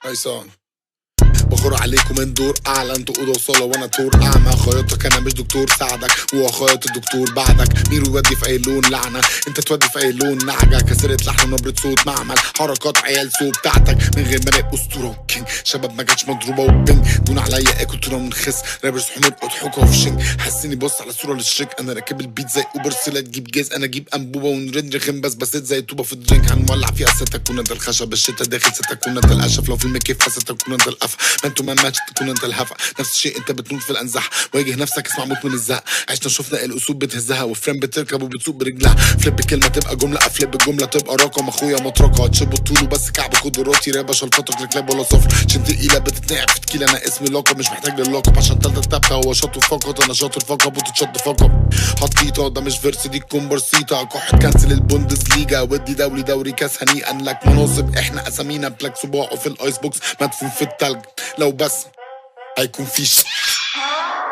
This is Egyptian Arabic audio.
هيسان بخور عليكم من دور اعلى انتوا اوضه وصاله وانا طور اعمى خيطك انا مش دكتور ساعدك هو خيط الدكتور بعدك ميرو يودي في اي لون لعنه انت تودي في اي لون نعجه كسرت لحن ونبره صوت معمل حركات عيال سوق بتاعتك من غير ما الاقي اسطوره كينج شباب ما جاتش مضروبه وبنج دون عليا اكل طول من خس رابرز حمر اضحكوا في شنج حسيني بص على صوره للشريك انا راكب البيت زي اوبر سيلا تجيب جاز انا اجيب انبوبه ونرد رخم بس بسيت زي طوبه في الدرينك هنولع فيها ستكون انت الخشب الشتا داخل ستكون انت الاشف لو فيلم كيف فستكون انت القفا ما انتوا ما ماتش تكون انت الهفا نفس الشيء انت بتموت في الانزاح واجه نفسك اسمع موت من الزهق عشنا شفنا الاسود بتهزها وفريم بتركب وبتسوق برجلها فليب كلمه تبقى جمله افليب الجمله تبقى رقم اخويا مطرقه تشب الطول وبس كعب قدراتي رابا شلفتك لكلاب ولا صفر شنت تقيله بتتنقع في تكيله انا اسمي لقب مش محتاج للقب عشان تالتة تابتة هو شاطر فقط انا شاطر فقط وتتشط فقط حطيطه ده مش فيرس دي كومبرسيطه كحة كنسل البوندس ليجا ودي دوري دوري كاس هنيئا لك مناصب احنا اسامينا بلاك صباعه في الايس بوكس مدفون في التلج لو بس هيكون في ش-